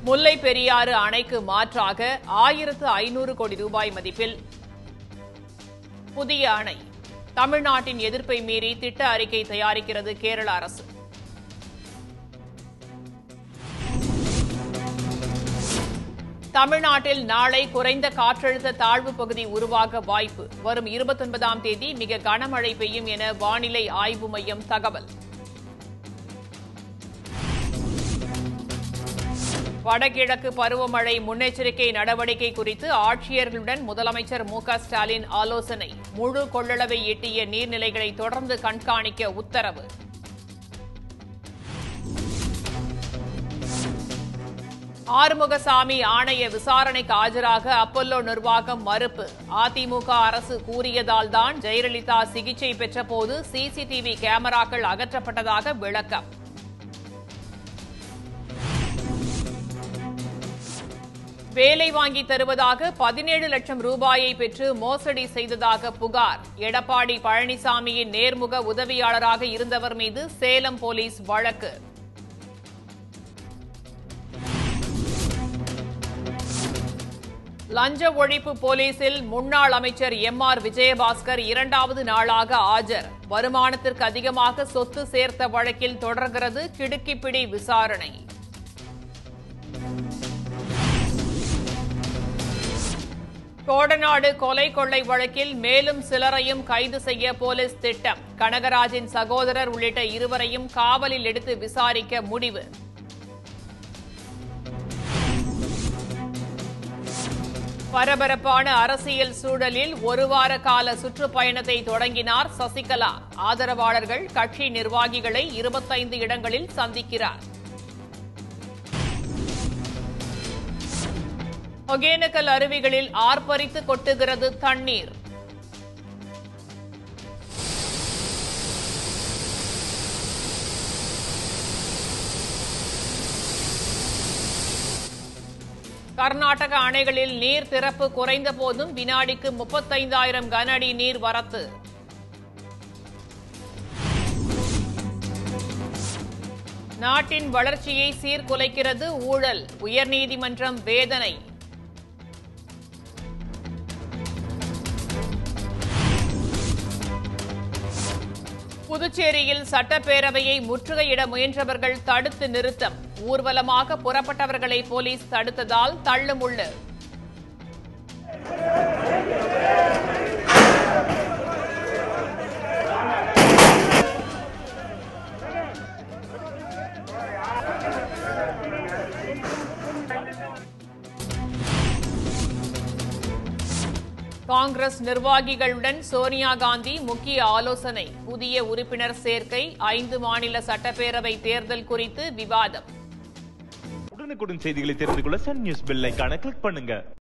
முல்லை பெரியாறு அணைக்கு மாற்றாக ஆயிரத்து ஐநூறு கோடி ரூபாய் மதிப்பில் புதிய அணை தமிழ்நாட்டின் எதிர்ப்பை மீறி திட்ட அறிக்கை தயாரிக்கிறது கேரள அரசு தமிழ்நாட்டில் நாளை குறைந்த காற்றழுத்த தாழ்வு பகுதி உருவாக வாய்ப்பு வரும் இருபத்தொன்பதாம் தேதி மிக கனமழை பெய்யும் என வானிலை ஆய்வு மையம் தகவல் வடகிழக்கு பருவமழை முன்னெச்சரிக்கை நடவடிக்கை குறித்து ஆட்சியர்களுடன் முதலமைச்சர் மு க ஸ்டாலின் ஆலோசனை முழு கொள்ளளவை எட்டிய நீர்நிலைகளை தொடர்ந்து கண்காணிக்க உத்தரவு ஆறுமுகசாமி ஆணைய விசாரணைக்கு ஆஜராக அப்பல்லோ நிர்வாகம் மறுப்பு அதிமுக அரசு கூறியதால் தான் ஜெயலலிதா சிகிச்சை பெற்றபோது சிசிடிவி கேமராக்கள் அகற்றப்பட்டதாக விளக்கம் வேலை வாங்கி தருவதாக பதினேழு லட்சம் ரூபாயை பெற்று மோசடி செய்ததாக புகார் எடப்பாடி பழனிசாமியின் நேர்முக உதவியாளராக இருந்தவர் மீது சேலம் போலீஸ் வழக்கு லஞ்ச ஒழிப்பு போலீசில் முன்னாள் அமைச்சர் எம் ஆர் விஜயபாஸ்கர் இரண்டாவது நாளாக ஆஜர் வருமானத்திற்கு அதிகமாக சொத்து சேர்த்த வழக்கில் தொடர்கிறது கிடுக்கிப்பிடி விசாரணை கோடநாடு கொலை கொள்ளை வழக்கில் மேலும் சிலரையும் கைது செய்ய போலீஸ் திட்டம் கனகராஜின் சகோதரர் உள்ளிட்ட இருவரையும் காவலில் எடுத்து விசாரிக்க முடிவு பரபரப்பான அரசியல் சூழலில் ஒரு வார கால சுற்றுப்பயணத்தை தொடங்கினார் சசிகலா ஆதரவாளர்கள் கட்சி நிர்வாகிகளை இருபத்தைந்து இடங்களில் சந்திக்கிறார் ஒகேனக்கல் அருவிகளில் ஆர்ப்பரித்து கொட்டுகிறது தண்ணீர் கர்நாடக அணைகளில் நீர் திறப்பு குறைந்த போதும் வினாடிக்கு முப்பத்தைந்தாயிரம் கன அடி நீர் வரத்து நாட்டின் வளர்ச்சியை சீர்குலைக்கிறது ஊழல் உயர்நீதிமன்றம் வேதனை புதுச்சேரியில் சட்டப்பேரவையை முற்றுகையிட முயன்றவர்கள் தடுத்து நிறுத்தம் ஊர்வலமாக புறப்பட்டவர்களை போலீஸ் தடுத்ததால் தள்ளுமுள்ளு காங்கிரஸ் நிர்வாகிகளுடன் சோனியா காந்தி முக்கிய ஆலோசனை புதிய உறுப்பினர் சேர்க்கை ஐந்து மாநில சட்டப்பேரவை தேர்தல் குறித்து விவாதம் உடனுக்குடன் செய்திகளை தெரிந்து கொள்ள சன் நியூஸ் பெல் ஐகானை கிளிக் பண்ணுங்க